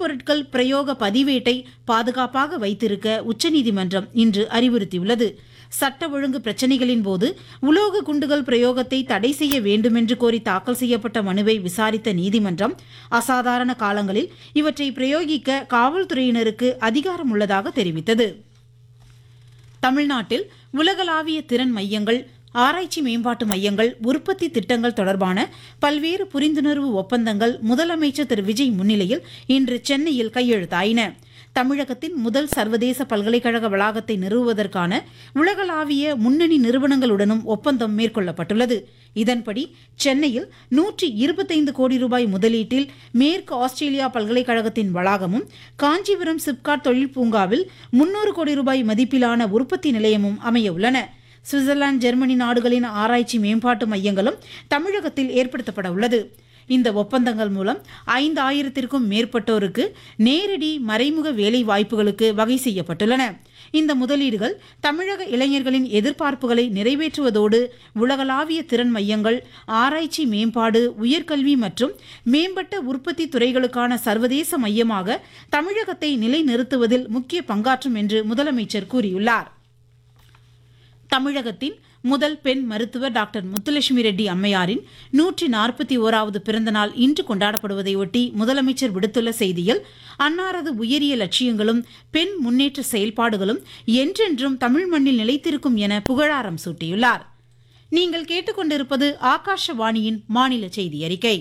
பொருட்கள் பிரயோக பதிவேட்டை பாதுகாப்பாக வைத்திருக்க உச்சநீதிமன்றம் இன்று அறிவுறுத்தியுள்ளது சட்ட ஒழுங்கு பிரச்சினைகளின் போது உலோக குண்டுகள் பிரயோகத்தை தடை செய்ய வேண்டுமென்று கோரி தாக்கல் செய்யப்பட்ட மனுவை விசாரித்த நீதிமன்றம் அசாதாரண காலங்களில் இவற்றை பிரயோகிக்க காவல்துறையினருக்கு அதிகாரம் உள்ளதாக தெரிவித்தது தமிழ்நாட்டில் உலகளாவிய திறன் மையங்கள் ஆராய்ச்சி மேம்பாட்டு மையங்கள் உற்பத்தி திட்டங்கள் தொடர்பான பல்வேறு புரிந்துணர்வு ஒப்பந்தங்கள் முதலமைச்சர் திரு விஜய் முன்னிலையில் இன்று சென்னையில் கையெழுத்தாயின தமிழகத்தின் முதல் சர்வதேச பல்கலைக்கழக வளாகத்தை நிறுவுவதற்கான உலகளாவிய முன்னணி நிறுவனங்களுடனும் ஒப்பந்தம் மேற்கொள்ளப்பட்டுள்ளது இதன்படி சென்னையில் நூற்றி இருபத்தைந்து கோடி ரூபாய் முதலீட்டில் மேற்கு ஆஸ்திரேலியா பல்கலைக்கழகத்தின் வளாகமும் காஞ்சிபுரம் சிப்காட் தொழில் பூங்காவில் முன்னூறு கோடி ரூபாய் மதிப்பிலான உற்பத்தி நிலையமும் அமைய உள்ளன சுவிட்சர்லாந்து ஜெர்மனி நாடுகளின் ஆராய்ச்சி மேம்பாட்டு மையங்களும் தமிழகத்தில் ஏற்படுத்தப்பட உள்ளது இந்த ஒப்பந்தங்கள் மூலம் ஐந்தாயிரத்திற்கும் மேற்பட்டோருக்கு நேரடி மறைமுக வேலை வாய்ப்புகளுக்கு வகை செய்யப்பட்டுள்ளன இந்த முதலீடுகள் தமிழக இளைஞர்களின் எதிர்பார்ப்புகளை நிறைவேற்றுவதோடு உலகளாவிய திறன் மையங்கள் ஆராய்ச்சி மேம்பாடு உயர்கல்வி மற்றும் மேம்பட்ட உற்பத்தி துறைகளுக்கான சர்வதேச மையமாக தமிழகத்தை நிலைநிறுத்துவதில் முக்கிய பங்காற்றும் என்று முதலமைச்சர் கூறியுள்ளார் தமிழகத்தின் முதல் பெண் மருத்துவர் டாக்டர் முத்துலட்சுமி ரெட்டி அம்மையாரின் நூற்றி நாற்பத்தி ஓராவது பிறந்தநாள் இன்று கொண்டாடப்படுவதையொட்டி முதலமைச்சர் விடுத்துள்ள செய்தியில் அன்னாரது உயரிய லட்சியங்களும் பெண் முன்னேற்ற செயல்பாடுகளும் என்றென்றும் தமிழ் மண்ணில் நிலைத்திருக்கும் என புகழாரம் சூட்டியுள்ளார் நீங்கள் கேட்டுக்கொண்டிருப்பது ஆகாஷவாணியின் மாநில செய்தி அறிக்கை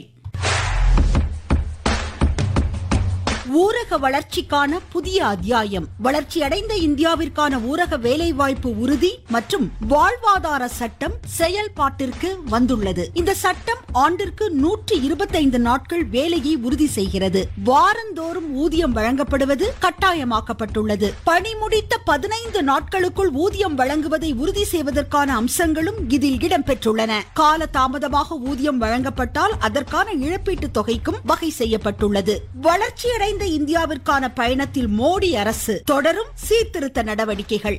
ஊரக வளர்ச்சிக்கான புதிய அத்தியாயம் வளர்ச்சியடைந்த இந்தியாவிற்கான ஊரக வேலைவாய்ப்பு உறுதி மற்றும் வாழ்வாதார சட்டம் செயல்பாட்டிற்கு வந்துள்ளது இந்த சட்டம் ஆண்டிற்கு நூற்றி இருபத்தைந்து நாட்கள் வேலையை உறுதி செய்கிறது வாரந்தோறும் ஊதியம் வழங்கப்படுவது கட்டாயமாக்கப்பட்டுள்ளது பணி முடித்த பதினைந்து நாட்களுக்குள் ஊதியம் வழங்குவதை உறுதி செய்வதற்கான அம்சங்களும் இதில் இடம்பெற்றுள்ளன கால தாமதமாக ஊதியம் வழங்கப்பட்டால் அதற்கான இழப்பீட்டுத் தொகைக்கும் வகை செய்யப்பட்டுள்ளது வளர்ச்சியடைந்த இந்தியாவிற்கான பயணத்தில் மோடி அரசு தொடரும் சீர்திருத்த நடவடிக்கைகள்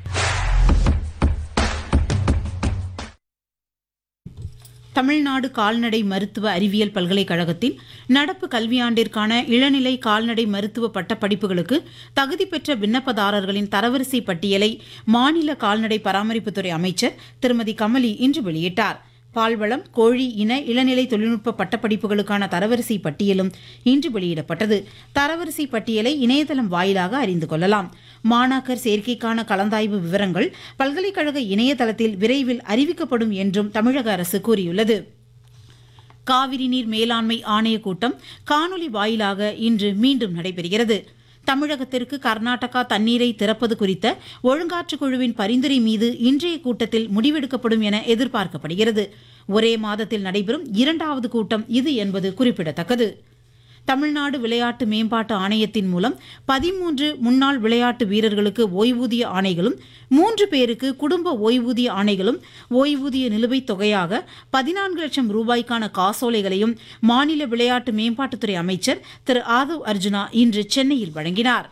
தமிழ்நாடு கால்நடை மருத்துவ அறிவியல் பல்கலைக்கழகத்தின் நடப்பு கல்வியாண்டிற்கான இளநிலை கால்நடை மருத்துவ பட்டப்படிப்புகளுக்கு தகுதி பெற்ற விண்ணப்பதாரர்களின் தரவரிசை பட்டியலை மாநில கால்நடை பராமரிப்புத்துறை அமைச்சர் திருமதி கமலி இன்று வெளியிட்டார் பால்வளம் கோழி இன இளநிலை தொழில்நுட்ப பட்டப்படிப்புகளுக்கான தரவரிசை பட்டியலும் இன்று வெளியிடப்பட்டது தரவரிசை பட்டியலை இணையதளம் வாயிலாக அறிந்து கொள்ளலாம் மாணாக்கர் சேர்க்கைக்கான கலந்தாய்வு விவரங்கள் பல்கலைக்கழக இணையதளத்தில் விரைவில் அறிவிக்கப்படும் என்றும் தமிழக அரசு கூறியுள்ளது காவிரி நீர் மேலாண்மை ஆணைய கூட்டம் காணொலி வாயிலாக இன்று மீண்டும் நடைபெறுகிறது தமிழகத்திற்கு கர்நாடகா தண்ணீரை திறப்பது குறித்த ஒழுங்காற்றுக் குழுவின் பரிந்துரை மீது இன்றைய கூட்டத்தில் முடிவெடுக்கப்படும் என எதிர்பார்க்கப்படுகிறது ஒரே மாதத்தில் நடைபெறும் இரண்டாவது கூட்டம் இது என்பது குறிப்பிடத்தக்கது தமிழ்நாடு விளையாட்டு மேம்பாட்டு ஆணையத்தின் மூலம் பதிமூன்று முன்னாள் விளையாட்டு வீரர்களுக்கு ஓய்வூதிய ஆணைகளும் மூன்று பேருக்கு குடும்ப ஓய்வூதிய ஆணைகளும் ஓய்வூதிய நிலுவைத் தொகையாக பதினான்கு லட்சம் ரூபாய்க்கான காசோலைகளையும் மாநில விளையாட்டு மேம்பாட்டுத்துறை அமைச்சர் திரு ஆதவ் அர்ஜுனா இன்று சென்னையில் வழங்கினார்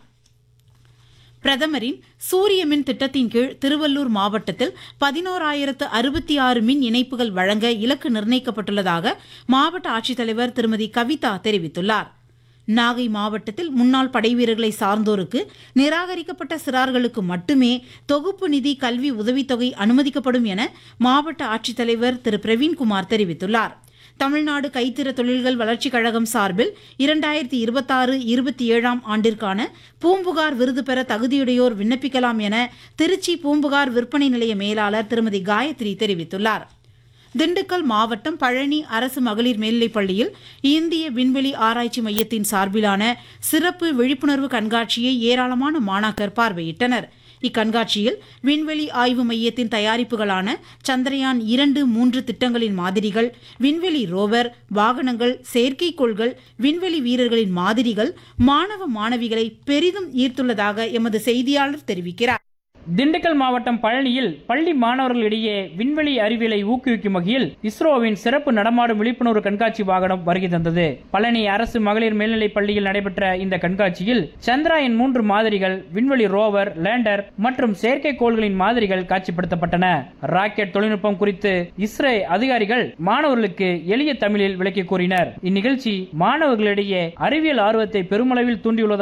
பிரதமரின் சூரிய மின் திட்டத்தின் கீழ் திருவள்ளூர் மாவட்டத்தில் பதினோராயிரத்து அறுபத்தி ஆறு மின் இணைப்புகள் வழங்க இலக்கு நிர்ணயிக்கப்பட்டுள்ளதாக மாவட்ட ஆட்சித்தலைவர் திருமதி கவிதா தெரிவித்துள்ளார் நாகை மாவட்டத்தில் முன்னாள் படைவீரர்களை சார்ந்தோருக்கு நிராகரிக்கப்பட்ட சிறார்களுக்கு மட்டுமே தொகுப்பு நிதி கல்வி உதவித்தொகை அனுமதிக்கப்படும் என மாவட்ட ஆட்சித்தலைவர் திரு பிரவீன்குமார் தெரிவித்துள்ளார் தமிழ்நாடு கைத்திற தொழில்கள் வளர்ச்சிக் கழகம் சார்பில் இரண்டாயிரத்தி இருபத்தாறு இருபத்தி ஏழாம் ஆண்டிற்கான பூம்புகார் விருது பெற தகுதியுடையோர் விண்ணப்பிக்கலாம் என திருச்சி பூம்புகார் விற்பனை நிலைய மேலாளர் திருமதி காயத்ரி தெரிவித்துள்ளார் திண்டுக்கல் மாவட்டம் பழனி அரசு மகளிர் மேல்நிலைப் பள்ளியில் இந்திய விண்வெளி ஆராய்ச்சி மையத்தின் சார்பிலான சிறப்பு விழிப்புணர்வு கண்காட்சியை ஏராளமான மாணாக்கர் பார்வையிட்டனர் இக்கண்காட்சியில் விண்வெளி ஆய்வு மையத்தின் தயாரிப்புகளான சந்திரயான் இரண்டு மூன்று திட்டங்களின் மாதிரிகள் விண்வெளி ரோவர் வாகனங்கள் செயற்கைக்கோள்கள் விண்வெளி வீரர்களின் மாதிரிகள் மாணவ மாணவிகளை பெரிதும் ஈர்த்துள்ளதாக எமது செய்தியாளர் தெரிவிக்கிறார் திண்டுக்கல் மாவட்டம் பழனியில் பள்ளி மாணவர்களிடையே விண்வெளி அறிவியலை ஊக்குவிக்கும் வகையில் இஸ்ரோவின் சிறப்பு நடமாடும் விழிப்புணர்வு கண்காட்சி வாகனம் வருகை தந்தது பழனி அரசு மகளிர் மேல்நிலைப் பள்ளியில் நடைபெற்ற இந்த கண்காட்சியில் சந்திராயன் மூன்று மாதிரிகள் விண்வெளி ரோவர் லேண்டர் மற்றும் செயற்கைக்கோள்களின் மாதிரிகள் காட்சிப்படுத்தப்பட்டன ராக்கெட் தொழில்நுட்பம் குறித்து இஸ்ரோ அதிகாரிகள் மாணவர்களுக்கு எளிய தமிழில் விளக்கி கூறினர் இந்நிகழ்ச்சி மாணவர்களிடையே அறிவியல் ஆர்வத்தை பெருமளவில் தூண்டியுள்ளதாக